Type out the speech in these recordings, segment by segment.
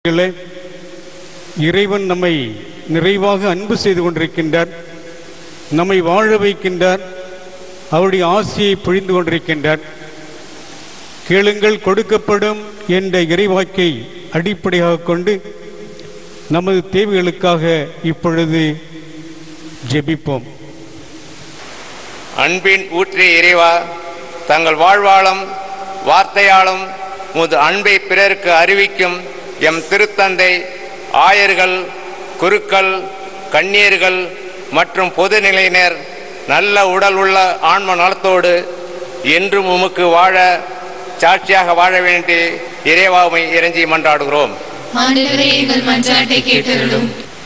பிள்ளைகளே, இறைவன் நம்மை நிறைவாக அன்பு செய்து கொண்டிருக்கின்றார் நம்மை வாழ வைக்கின்றார் அவருடைய ஆசியை பொழிந்து கொண்டிருக்கின்றார் கேளுங்கள் கொடுக்கப்படும் என்ற இறைவாக்கை அடிப்படையாக கொண்டு நமது தேவைகளுக்காக இப்பொழுது ஜெபிப்போம் அன்பின் ஊற்றிய இறைவா தங்கள் வாழ்வாளும் வார்த்தையாலும் முது அன்பை பிறருக்கு அறிவிக்கும் எம் திருத்தந்தை ஆயர்கள் குருக்கள் கன்னியர்கள் மற்றும் பொதுநிலையினர் நல்ல உடல் உள்ள ஆன்ம நலத்தோடு என்றும் உமக்கு வாழ சாட்சியாக வாழ வேண்டி இறைவாமை இறைஞ்சி மன்றாடுகிறோம் ஆண்டவரே எங்கள் மன்றாட்டை கேட்டருளும்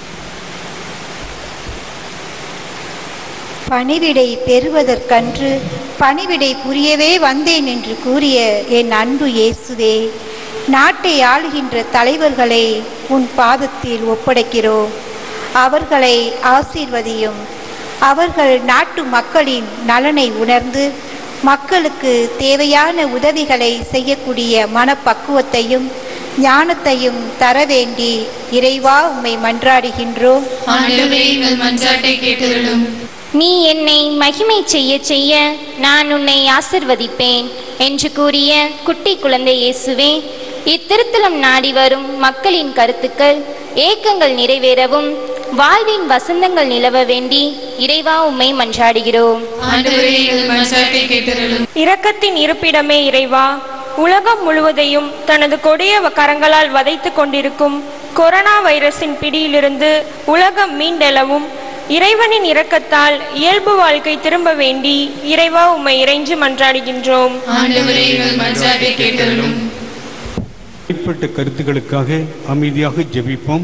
பணிவிடை பெறுவதற்கன்று பணிவிடை புரியவே வந்தேன் என்று கூறிய என் அன்பு இயேசுவே நாட்டை ஆளுகின்ற தலைவர்களை உன் பாதத்தில் ஒப்படைக்கிறோம் அவர்களை ஆசீர்வதியும் அவர்கள் நாட்டு மக்களின் நலனை உணர்ந்து மக்களுக்கு தேவையான உதவிகளை செய்யக்கூடிய மனப்பக்குவத்தையும் ஞானத்தையும் தர வேண்டி இறைவா உம்மை மன்றாடுகின்றோம் ஆண்டவரே எங்கள் மன்றாட்டை கேட்டருளும் நீ என்னை மகிமை செய்ய செய்ய நான் உன்னை ஆசிர்வதிப்பேன் என்று கூறிய குட்டி குழந்தை இயேசுவே இத்திருத்தலம் நாடி வரும் மக்களின் கருத்துக்கள் ஏக்கங்கள் நிறைவேறவும் வாழ்வின் வசந்தங்கள் நிலவ வேண்டி இறைவா உம்மை மன்றாடுகிறோம் ஆண்டவரே எங்கள் மன்றாட்டை கேட்டருளும் இரக்கத்தின் இருப்பிடமே இறைவா உலகம் முழுவதையும் தனது கொடிய கரங்களால் வதைத்துக் கொண்டிருக்கும் கொரோனா வைரஸின் பிடியிலிருந்து உலகம் மீண்டெழவும் இறைவனின் இரக்கத்தால் இயல்பு வாழ்க்கை திரும்ப வேண்டி இறைவா உம்மை இறைஞ்சு மன்றாடுகின்றோம் ஆண்டவரே எங்கள் மன்றாட்டை கேட்டருளும் இப்பட்ட கருத்துக்களுக்காக அமைதியாக ஜெபிப்போம்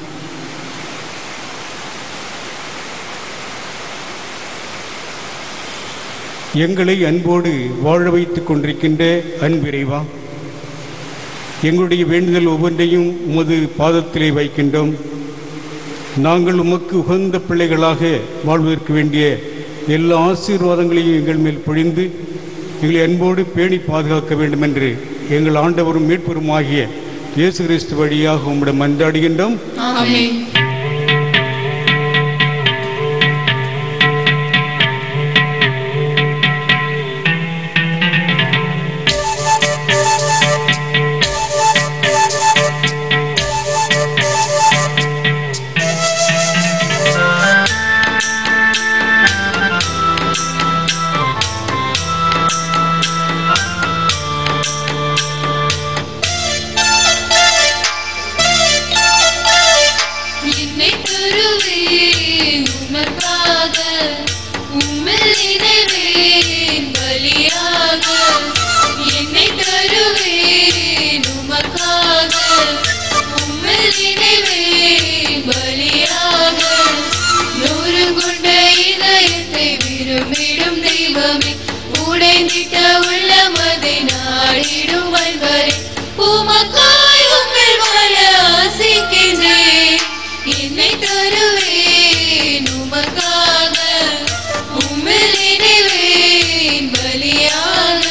எங்களை அன்போடு வாழ வைத்துக் கொண்டிருக்கின்ற அன்பிறைவா எங்களுடைய வேண்டுதல் ஒவ்வொன்றையும் உமது பாதத்திலே வைக்கின்றோம் நாங்கள் உமக்கு உகந்த பிள்ளைகளாக வாழ்வதற்கு வேண்டிய எல்லா ஆசீர்வாதங்களையும் எங்கள் மேல் பொழிந்து எங்களை அன்போடு பேணி பாதுகாக்க வேண்டும் என்று எங்கள் ஆண்டவரும் மீட்பெருமாகிய இயேசு கிறிஸ்து வழியாக உம்மிடம் மன்றாடுகின்றோம் ஆமென் என்னை தருவேன் உமக்காக உம்மில் இணைவேன் பலியாக என்னை தருவேன் உமக்காக உம்மில் இணைவேன் பலியாக நூறு கொண்ட இதயத்தை விரும்பிடும் தெய்வமே உடைந்திட்ட உள்ளமதை நாடிடும் வல்வரை உமக்காய் உம்மில் வாழ ஆசிக்கின்றேன் என்னை தருவேன் உமக்காக உம்மில் இணைவேன் பலியாக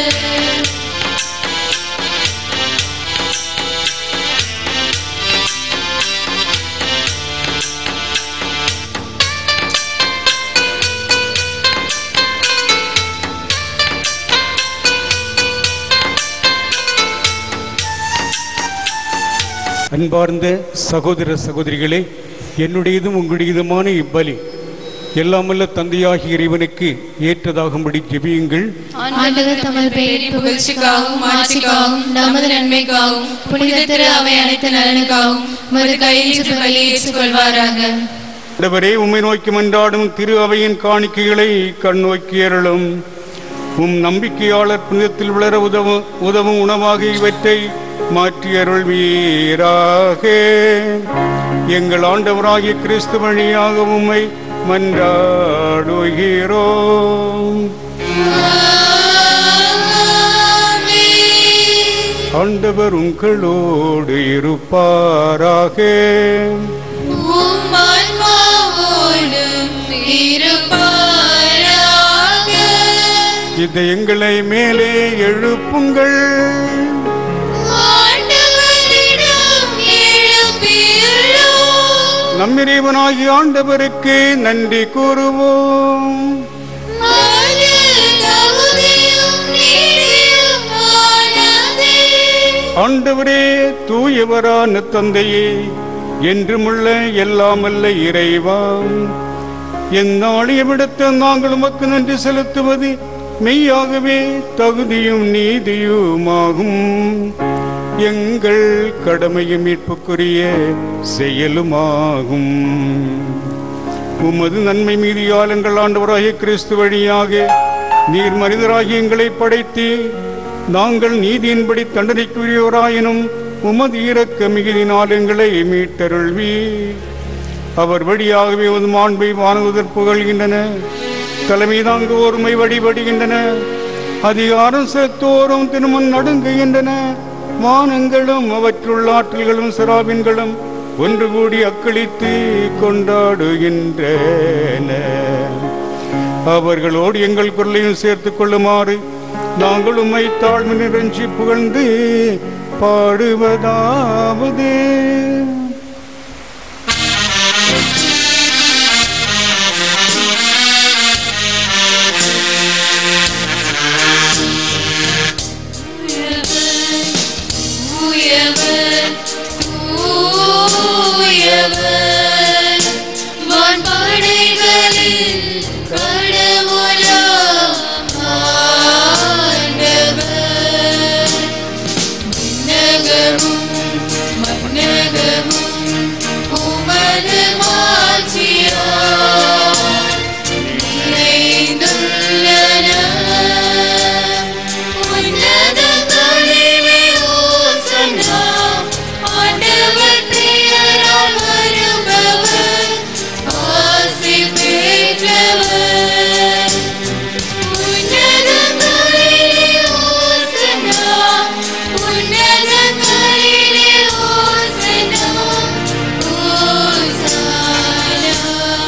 அன்பார்ந்த சகோதர சகோதரிகளே என்னுடையதும் உங்களுடையதுமான இப்பலி எல்லாமல்ல தந்தையாகிய இறைவனுக்கு ஏற்றதாகும்படி ஜெபியுங்கள் ஆண்டவர் தமது பெயரின் புகழ்ச்சிக்காகவும் ஆட்சிக்காகவும் நமது நன்மைக்காகவும் புனித திரு அவை அனைத்து நலனுக்காகவும் உமது கையில் பலி ஏற்றுக்கொள்வாராக ஆண்டவரே உம்மை நோக்கி மன்றாடும் திரு அவையின் காணிக்கைகளை கண் நோக்கி அருளும் உம் நம்பிக்கையாளர் புனிதத்தில் வளர உதவும் உதவும் உணவாக இவற்றை மாற்றி அருள்வீராக எங்கள் ஆண்டவராகிய கிறிஸ்து வழியாக உம்மை மன்றாடுகிறோம் ஆண்டவர் உங்களோடு இருப்பாராக உம் ஆன்மாவோடும் இருப்பாராக இது எங்களை மேலே எழுப்புங்கள் ஆண்டவரிடம் நம் இறைவனாகிய ஆண்டவருக்கு நன்றி கூறுவோம் அது தகுதியும் நீதியுமானதே. ஆண்டவரே தூயவரான தந்தையே என்றுமுள்ள எல்லாமல்ல இறைவா எந்நாளையவிடத்து நாங்கள் உமக்கு நன்றி செலுத்துவது மெய்யாகவே தகுதியும் நீதியுமாகும் எங்கள் கடமையும் மீட்புக்குரிய செயலுமாகும் உமது நன்மை மீது ஆளுங்கள் ஆண்டவராகிய கிறிஸ்து வழியாக நீர் மனிதராகிய எங்களை படைத்து நாங்கள் நீதியின்படி தண்டனைக்குரியவராயினும் உமது இரக்க மிகுதினால் எங்களை மீட்டருள்வி அவர் வழியாகவே உமது மாண்பை வானுவதற் புகழ்கின்றன தலைமை தாங்குவோர் உமை வழிபடுகின்றன அதிகாரம் செலுத்துவோரும் திருமண் நடுங்குகின்றன வானங்களும் அவற்றுள்ள ஆற்றல்களும் சிராபின்களும் ஒன்று கூடி அக்களித்து கொண்டாடுகின்றன அவர்களோடு எங்கள் குரலையும் சேர்த்துக் கொள்ளுமாறு நாங்கள் உம்மை தாழ்மை நிறைஞ்சி புகழ்ந்து பாடுவதாவது தூயவர், தூயவர், வான்படைகளில் கடவுளாம் ஆண்டவர். விண்ணகமும் மண்ணகமும் உமது மாட்சியால் நிறைந்துள்ளன. உன்னதங்களிலே ஓசன்னா, ஆண்டவர் பெயரால் வருபவர், ஆசி பெற்றவர். உன்னதங்களிலே ஓசன்னா, உன்னதங்களிலே ஓசன்னா, ஓசானா.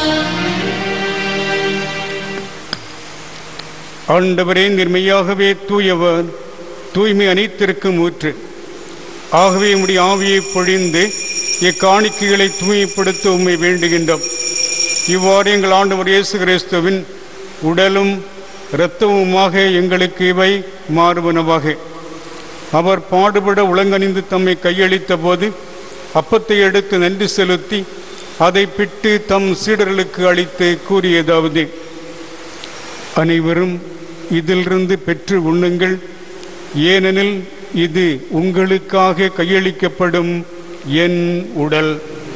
ஆண்டவரே நிர்மையாகவே தூயவர் தூய்மை அனைத்திற்கும் ஊற்று ஆகவே உம்முடைய ஆவியை பொழிந்து இக்காணிக்கைகளை தூய்மைப்படுத்த உம்மை வேண்டுகின்றோம் இவ்வாறு எங்கள் ஆண்டவர் இயேசு கிறிஸ்துவின் உடலும் இரத்தமுமாக எங்களுக்கு இவை மாறுவனவாக அவர் பாடுபட உலங்கணிந்து தம்மை கையளித்த போது அப்பத்தை எடுத்து நன்றி செலுத்தி அதை பிட்டு தம் சீடர்களுக்கு அளித்து கூறியதாவது அனைவரும் இதிலிருந்து பெற்று உண்ணுங்கள் ஏனெனில் இது உங்களுக்காக கையளிக்கப்படும் என் உடல்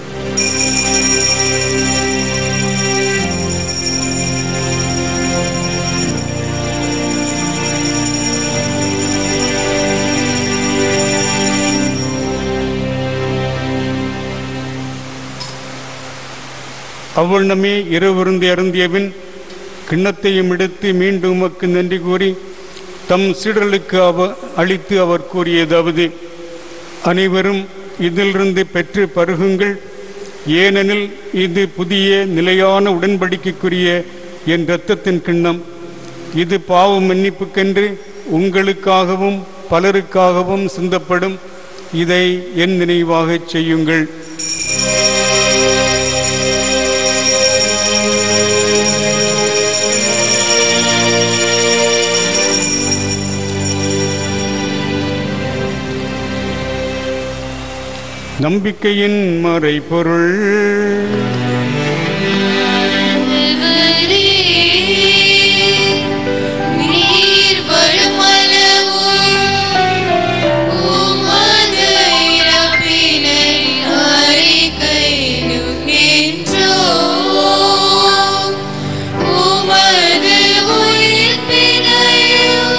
அவ்வண்ணமே இரவிருந்து அருந்தியபின் கிண்ணத்தையும் எடுத்து மீண்டும் உமக்கு நன்றி கூறி தம் சீடர்களுக்கு அவ அளித்து அவர் கூறியதாவது அனைவரும் இதிலிருந்து பெற்று பருகுங்கள் ஏனெனில் இது புதிய நிலையான உடன்படிக்கைக்குரிய என் இரத்தத்தின் கிண்ணம் இது பாவ மன்னிப்புக்கென்று உங்களுக்காகவும் பலருக்காகவும் சிந்தப்படும் இதை என் நினைவாகச் செய்யுங்கள் நம்பிக்கையின் மறைபொருள் ஆண்டவரே, நீர் வருமளவும் உமது இறப்பினை அறிக்கையிடுகின்றோம். உமது உயிர்ப்பினையும்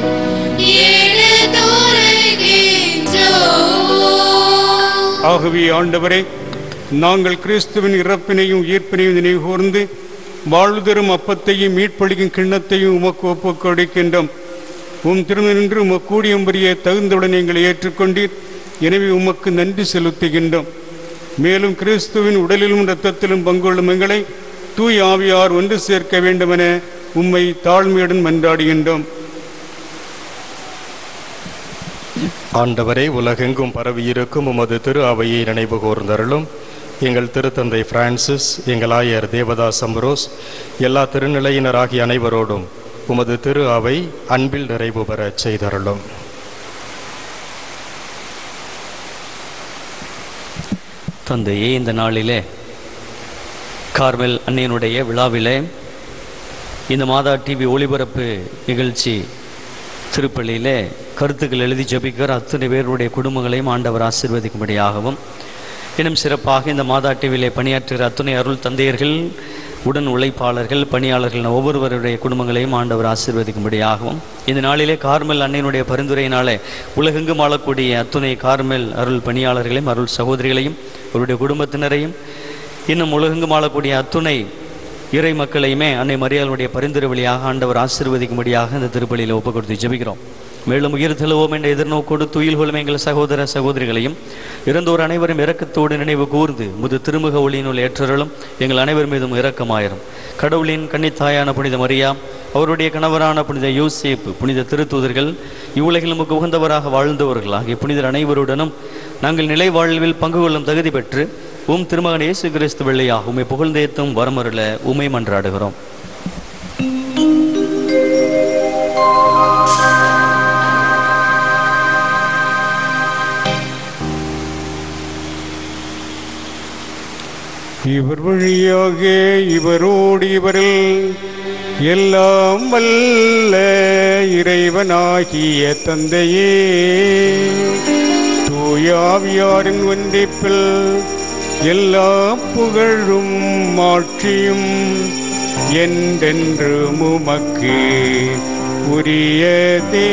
எடுத்துரைக்கின்றோம். ஆகவே ஆண்டவரே நாங்கள் கிறிஸ்துவின் இறப்பினையும் உயிர்ப்பினையும் நினைவுகூர்ந்து வாழ்வு தரும் அப்பத்தையும் மீட்பளிக்கும் கிண்ணத்தையும் உமக்கு ஒப்புக் கொடுக்கின்றோம் உம் திரும்ப நின்று உமக்கு கூடியம்பரிய தகுந்தவுடன் எங்களை ஏற்றுக்கொண்டீர் எனவே உமக்கு நன்றி செலுத்துகின்றோம் மேலும் கிறிஸ்துவின் உடலிலும் இரத்தத்திலும் பங்குள்ளும் எங்களை தூய் ஆவியார் ஒன்று சேர்க்க வேண்டுமென உம்மை தாழ்மையுடன் மன்றாடுகின்றோம் ஆண்டவரே உலகெங்கும் பரவியிருக்கும் உமது திரு அவையை நினைவு கூர்ந்தருளும் எங்கள் திருத்தந்தை பிரான்சிஸ் எங்கள் ஆயர் தேவதாஸ் அம்பரோஸ் எல்லா திருநிலையினராகிய அனைவரோடும் உமது திரு அவை அன்பில் நிறைவு பெறச் செய்தருளும் தந்தையே இந்த நாளிலே கார்மெல் அன்னையனுடைய விழாவிலே இந்த மாதா டிவி ஒளிபரப்பு நிகழ்ச்சி திருப்பள்ளியிலே கருத்துக்கள் எழுதி ஜபிக்கிற அத்தனை பேருடைய குடும்பங்களையும் ஆண்டவர் ஆசீர்வதிக்கும்படியாகவும் இன்னும் சிறப்பாக இந்த மாதா டிவியிலே பணியாற்றுகிற அத்துணை அருள் தந்தையர்கள் உடன் உழைப்பாளர்கள் பணியாளர்கள் என ஒவ்வொருவருடைய குடும்பங்களையும் ஆண்டவர் ஆசீர்வதிக்கும்படியாகவும் இந்த நாளிலே கார்மெல் அன்னையினுடைய பரிந்துரையினாலே உலகெங்கும் ஆளக்கூடிய அத்துணை கார்மெல் அருள் பணியாளர்களையும் அருள் சகோதரிகளையும் அவருடைய குடும்பத்தினரையும் இன்னும் உலகெங்கும் ஆளக்கூடிய அத்துணை இறை மக்களையுமே அன்னை மரியாளுடைய பரிந்துரை வழியாக ஆண்டவர் ஆசீர்வதிக்கும்படியாக இந்த திருப்பலியில் ஒப்பு கொடுத்து ஜெபிக்கிறோம் மேலும் உயிர் தெழுவோம் என்ற எதிர்நோக்கோடு துயில் கொள்ளும் எங்கள் சகோதர சகோதரிகளையும் இறந்தோர் அனைவரும் இரக்கத்தோடு நினைவு கூர்ந்து முது திருமுக ஒளியினுள் ஏற்றருளும் எங்கள் அனைவர் மீதும் இரக்கமாயிரும் கடவுளின் கன்னித்தாயான புனித மரியா அவருடைய கணவரான புனித யோசேப்பு புனித திருத்தூதர்கள் இவ்வுலகில் நமக்கு உகந்தவராக வாழ்ந்தவர்கள் ஆகிய புனிதர் அனைவருடனும் நாங்கள் நிலை வாழ்வில் பங்கு கொள்ளும் தகுதி பெற்று உம் திருமகன் இயேசு கிறிஸ்து வெள்ளையாக உம்மை புகழ்ந்தேத்தும் வரமருள உமை மன்றாடுகிறோம் இவர் வழியாக இவரோடு இவரில் எல்லாம் வல்ல இறைவனாகிய தந்தையே தூயாவியாரின் ஒன்றிப்பில் எல்லா புகழும் மாட்சியும் என்றென்று உமக்கு உரியதே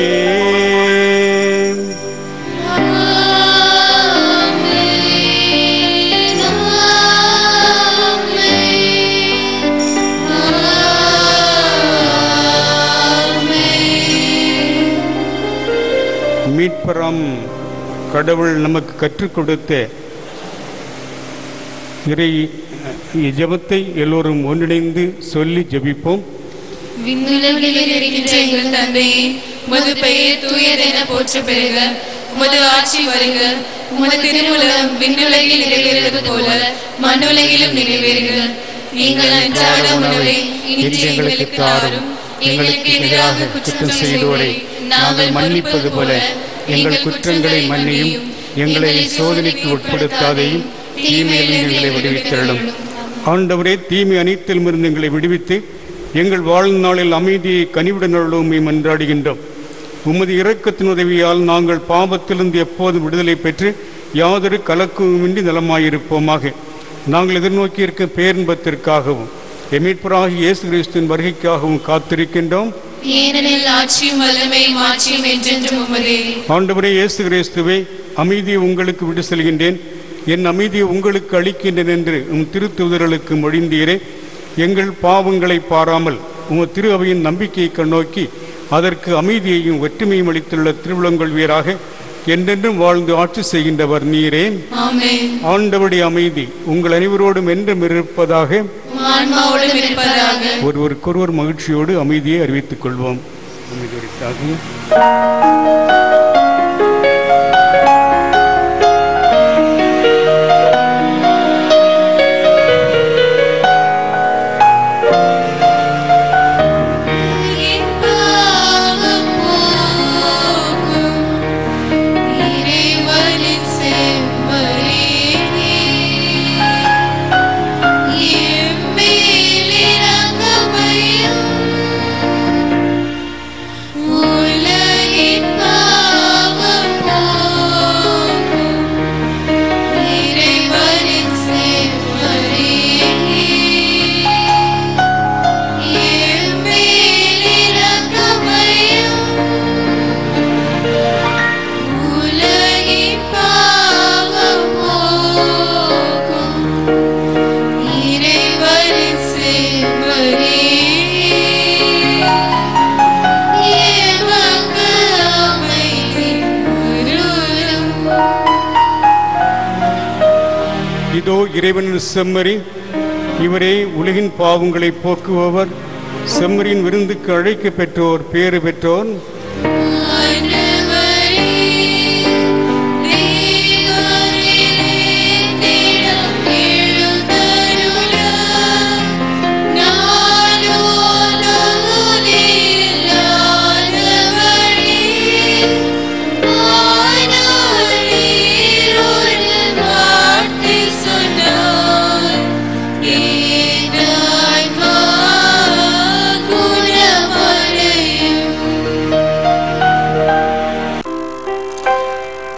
மீட்பரம் கடவுள் நமக்கு கற்றுக் கொடுத்த இறை ஜெபத்தை எல்லோரும் ஒன்றிணைந்து சொல்லி ஜெபிப்போம் விண்ணுலகில் இருக்கின்ற எங்கள் தந்தையே உமது பெயர் தூயதென போற்ற பெறுக உமது ஆட்சி வருக உமது திருவுலகம் விண்ணுலகில் நிறைவேறுவது போல மண்ணுலகிலும் நிறைவேறுக எங்கள் அன்றாட உணவை இன்று எங்களுக்கு தாரும் எங்களுக்கு எதிராக குற்றம் செய்தோரை நாங்கள் மன்னிப்பது போல எங்கள் குற்றங்களை மன்னியும் எங்களை சோதனைக்கு உட்படுத்தாதையும் தீமையில் எங்களை விடுவித்தருளும் ஆண்டவரே தீமை அனைத்திலுமிருந்து எங்களை விடுவித்து எங்கள் வாழ்நாளில் அமைதியை கனிவுடனுள்ளோமை மன்றாடுகின்றோம் உமது இரக்கத்தின் உதவியால் நாங்கள் பாவத்திலிருந்து எப்போதும் விடுதலை பெற்று யாதொரு கலக்கமுமின்றி நலமாயிருப்போமாக நாங்கள் எதிர்நோக்கியிருக்க பேரின்பத்திற்காகவும் எமீட்பராகி இயேசு கிறிஸ்துவின் வருகைக்காகவும் காத்திருக்கின்றோம் ஏனெனில் ஆட்சியும் வல்லமையும் ஆட்சியும் என்றென்றும் உமதே ஆண்டவரே இயேசு கிறிஸ்துவே அமைதியை உங்களுக்கு விடு செல்கின்றேன் என் அமைதியை உங்களுக்கு அளிக்கின்றேன் என்று உம் திருத்துதர்களுக்கு மொழிந்தீரே எங்கள் பாவங்களை பாராமல் உமது திரு அவையின் நம்பிக்கையை கண்ணோக்கி அதற்கு அமைதியையும் ஒற்றுமையும் அளித்துள்ள திருவிழங்கள் வீராக என்றென்றும் வாழ்ந்து ஆட்சி செய்கின்றவர் நீரே ஆமென் ஆண்டவருடைய அமைதி உங்கள் அனைவரோடும் என்றும் இருப்பதாக உம் ஆன்மாவோடும் இருப்பதாக ஒருவருக்கொருவர் மகிழ்ச்சியோடு அமைதியை அறிவித்துக் கொள்வோம் அமைதி உரித்தாகும். என் பாவம் போக்கும் இறைவனின் செம்மறியே என் மேல் இரக்கமையும் உலகின் பாவம் போக்கும் இறைவனின் செம்மறியே என் மேல் இரக்கமையும் உலகின் பாவம் போக்கும் இறைவனின் செம்மறியே எமக்கு அமைதி அருளும் இதோ இறைவனின் செம்மறி இவரே உலகின் பாவங்களை போக்குபவர் செம்மறியின் விருந்துக்கு அழைக்க பெற்றோர் பேறு பெற்றோர் ஆண்டவரே, நீர் என்னிடம்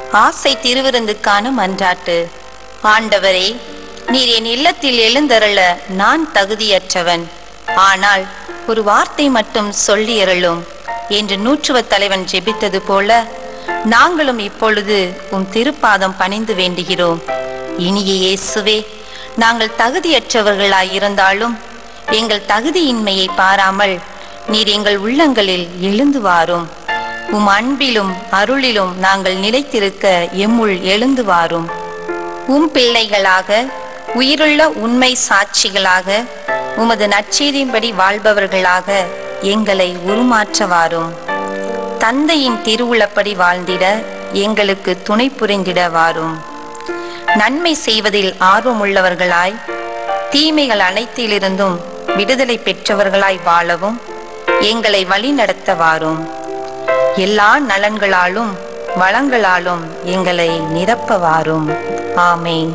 ஆசை திருவிருந்துக்கான மன்றாட்டு ஆண்டவரே நீர் என் இல்லத்தில் எழுந்தருள நான் தகுதியற்றவன் ஆனால் ஒரு வார்த்தை மட்டும் சொல்லியருளும் என்று நூற்றுவ தலைவன் ஜெபித்தது போல நாங்களும் இப்பொழுது உம் திருப்பாதம் பணிந்து வேண்டுகிறோம் இனிய இயேசுவே நாங்கள் தகுதியற்றவர்களாய் இருந்தாலும் எங்கள் தகுதியின்மையை பாராமல் நீர் எங்கள் உள்ளங்களில் எழுந்து வாரும் உம் அன்பிலும் அருளிலும் நாங்கள் நிலைத்திருக்க எம்முள் எழுந்து வாரும் உம் பிள்ளைகளாக உயிருள்ள உண்மை சாட்சிகளாக உமது நற்செய்தியின்படி வாழ்பவர்களாக எங்களை உருமாற்ற வாரும் தந்தையின் திருவுளப்படி வாழ்ந்திட எங்களுக்கு துணை புரிந்திட வாரும் நன்மை செய்வதில் ஆர்வமுள்ளவர்களாய் தீமைகள் அனைத்திலிருந்தும் விடுதலை பெற்றவர்களாய் வாழவும் எங்களை வழிநடத்த வாரும் எல்லா நலன்களாலும் வளங்களாலும் எங்களை நிரப்ப வாரும் ஆமேன்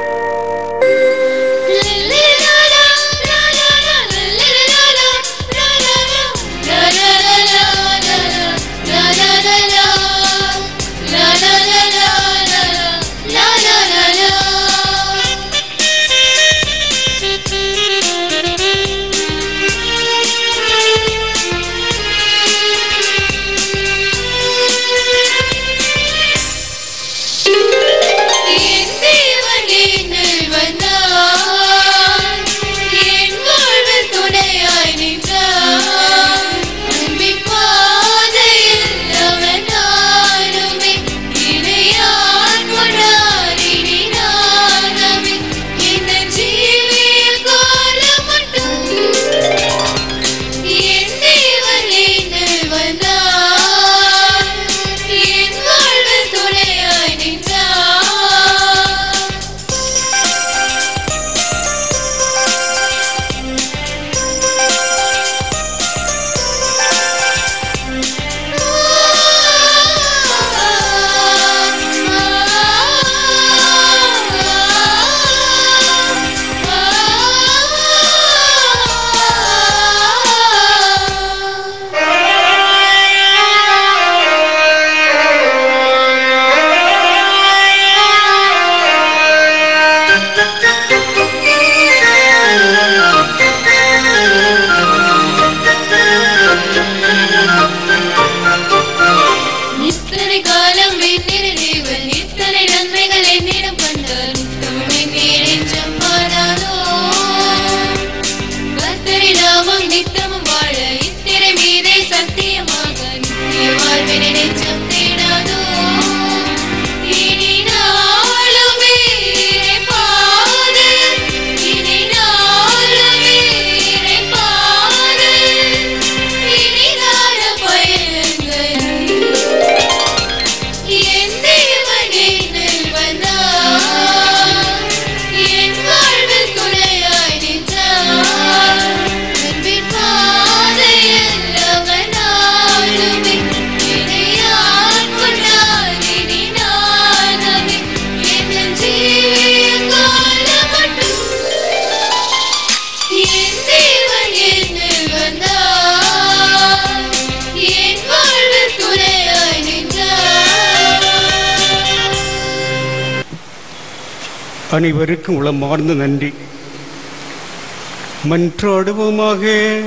என் தேவன் என்னில் வந்தார். என் வாழ்வில் துணையாய் நின்றார். அன்பின் பாதையில் அவன் நானுமே இணையான் கொண்டார் இனி நானமே. இந்த ஜீவிய காலம் மட்டும் என் தேவன் என்னில் வந்தார். என் வாழ்வில் துணையாய் நின்றார் இத்தனை காலம் வெண்ணிற தேவன் இத்தனை நன்மைகள் என்னிடம் கண்டார் நித்தமும் என்னை நெஞ்சம் பாடாதோ கர்த்தரி நாமம் நித்தமும் வாழ இத்திரை மீதே சத்தியமாக நித்திய வாழ்வினை நெஞ்சம் தேடாதோ இனி நாளுமே இறைப்பாது இனி நாளுமே இறைப்பாது இனிதான பயணங்கள் என் தேவன் என்னில் வந்தார். என் வாழ்வில் துணையாய் நின்றார். அன்பின் பாதையில் அவர் நாளுமே இணையான் கொண்டார் இனி நானமே. என் ஜீவிய காலம் மட்டும் என் தேவன் என்னில் வந்தார். என் வாழ்வில் துணையாய் நின்றார் அனைவருக்கும் உளமார்ந்த நன்றி மன்றாடுவோமாக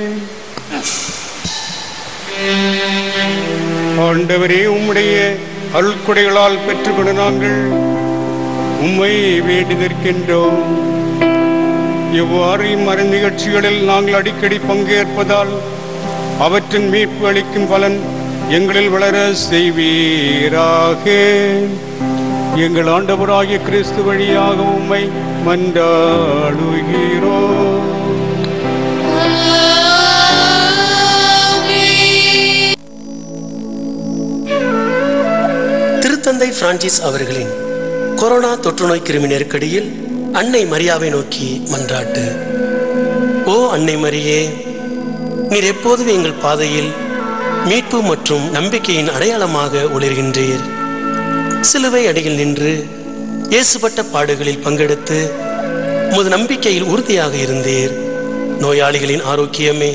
ஆண்டவரே உம்முடைய அருள்கொடைகளால் பெற்றுக்கொண்ட நாங்கள் உம்மை வேண்டி நிற்கின்றோம் எவ்வாறு இம்மர நிகழ்ச்சிகளில் நாங்கள் அடிக்கடி பங்கேற்பதால் அவற்றின் மீட்பு அளிக்கும் பலன் எங்களில் வளர செய்வீராக எங்கள் ஆண்டவராகிய கிறிஸ்து வழியாக உம்மை மன்றாடுகிறோம் திருத்தந்தை பிரான்சிஸ் அவர்களின் கொரோனா தொற்றுநோய் கிருமி நெருக்கடியில் அன்னை மரியாவை நோக்கி மன்றாட்டு ஓ அன்னை மரியே நீர் எப்போதும் எங்கள் பாதையில் மீட்பு மற்றும் நம்பிக்கையின் அடையாளமாக ஒளிர்கின்றீர் சிலுவை அடியில் நின்று இயேசுபட்ட பாடுகளில் பங்கெடுத்து உமது நம்பிக்கையில் உறுதியாக இருந்தீர் நோயாளிகளின் ஆரோக்கியமே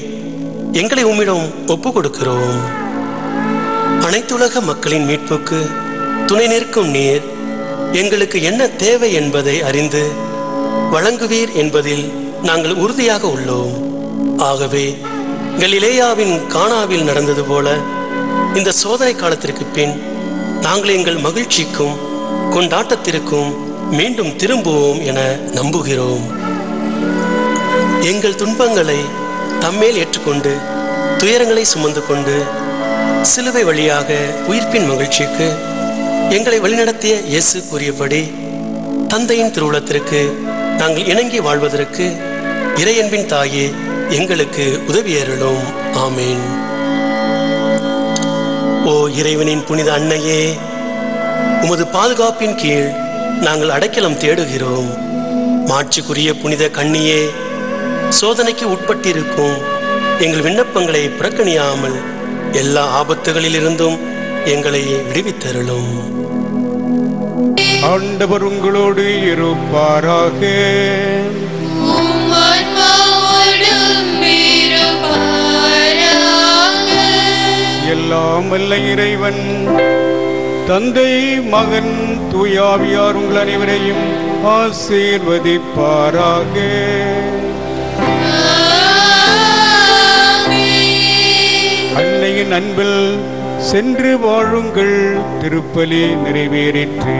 எங்களை உம்மிடம் ஒப்பு கொடுக்கிறோம் அனைத்துலக மக்களின் மீட்புக்கு துணை நிற்கும் நீர் எங்களுக்கு என்ன தேவை என்பதை அறிந்து வழங்குவீர் என்பதில் நாங்கள் உறுதியாக உள்ளோம் ஆகவே கலிலேயாவின் கானாவில் நடந்தது போல இந்த சோதனை காலத்திற்கு பின் நாங்கள் எங்கள் மகிழ்ச்சிக்கும் கொண்டாட்டத்திற்கும் மீண்டும் திரும்புவோம் என நம்புகிறோம் எங்கள் துன்பங்களை தம்மேல் ஏற்றுக்கொண்டு துயரங்களை சுமந்து கொண்டு சிலுவை வழியாக உயிர்ப்பின் மகிழ்ச்சிக்கு எங்களை வழிநடத்திய இயேசு கூறியபடி தந்தையின் திருவுளத்திற்கு நாங்கள் இணங்கி வாழ்வதற்கு இறையன்பின் தாயே எங்களுக்கு உதவியருளும் ஆமேன் ஓ இறைவனின் புனித அன்னையே உமது பாதுகாப்பின் கீழ் நாங்கள் அடைக்கலம் தேடுகிறோம் மாட்சிக்குரிய புனித கண்ணியே சோதனைக்கு உட்பட்டிருக்கும் எங்கள் விண்ணப்பங்களை புறக்கணியாமல் எல்லா ஆபத்துகளிலிருந்தும் எங்களை விடுவித்தருளும் ஆண்டவர் உங்களோடு இருப்பாராக உம் ஆன்மாவோடும் இருப்பாராக. எல்லாம் வல்ல இறைவன் தந்தை மகன் தூயாவியார் உங்கள் அனைவரையும் ஆசீர்வதிப்பாராக ஆமென். அன்னையின் அன்பில் சென்று வாழுங்கள் திருப்பலி நிறைவேறிற்று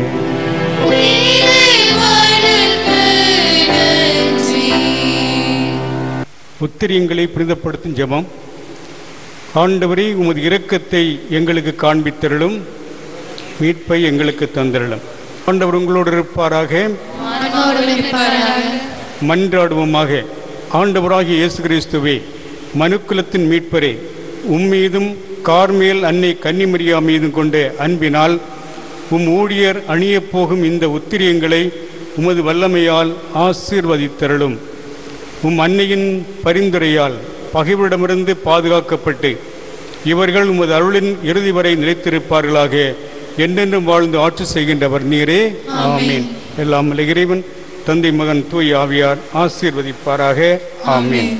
இறைவனுக்கு நன்றி. உத்திரியங்களை புனிதப்படுத்தும் ஜெபம் ஆண்டவரே உமது இரக்கத்தை எங்களுக்கு காண்பித்தருளும் மீட்பை எங்களுக்கு தந்தருளும் ஆண்டவர் உங்களோடு இருப்பாராக ஆன்மாவோடும் இருப்பாராக. மன்றாடுவோமாக ஆண்டவராகிய இயேசு கிறிஸ்துவே மனுக்குலத்தின் மீட்பரே உம்மீதும் கார்மேல் அன்னை கன்னிமரியா மீதும் கொண்ட அன்பினால் உம் ஊழியர் அணியப் போகும் இந்த உத்திரியங்களை உமது வல்லமையால் ஆசீர்வதித்தருளும் உம் அன்னையின் பரிந்துரையால் பகைவரிடமிருந்து பாதுகாக்கப்பட்டு இவர்கள் உமது அருளின் இறுதி வரை நிலைத்திருப்பார்களாக என்றென்றும் வாழ்ந்து ஆட்சி செய்கின்றவர் நீரே ஆமீன் எல்லாம் வல்ல இறைவன் தந்தை மகன் தூய் ஆவியார் ஆசீர்வதிப்பாராக ஆமீன்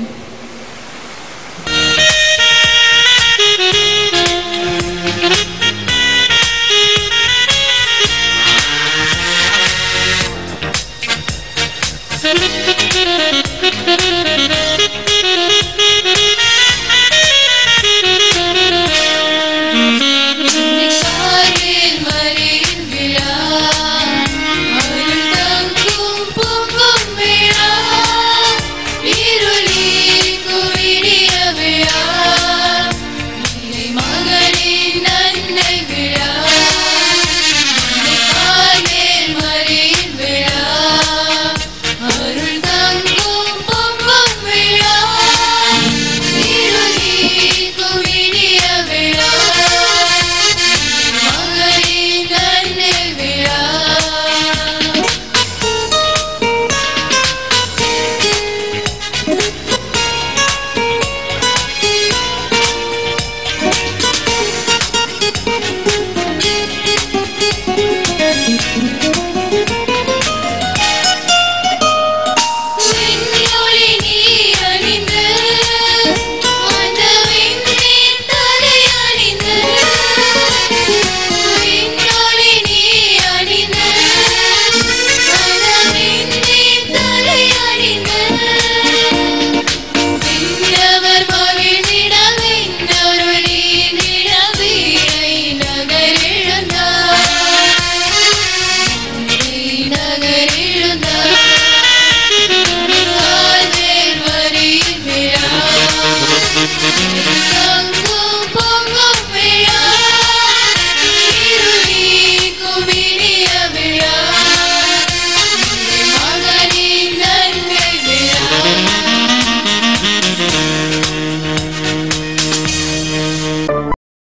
Thank you.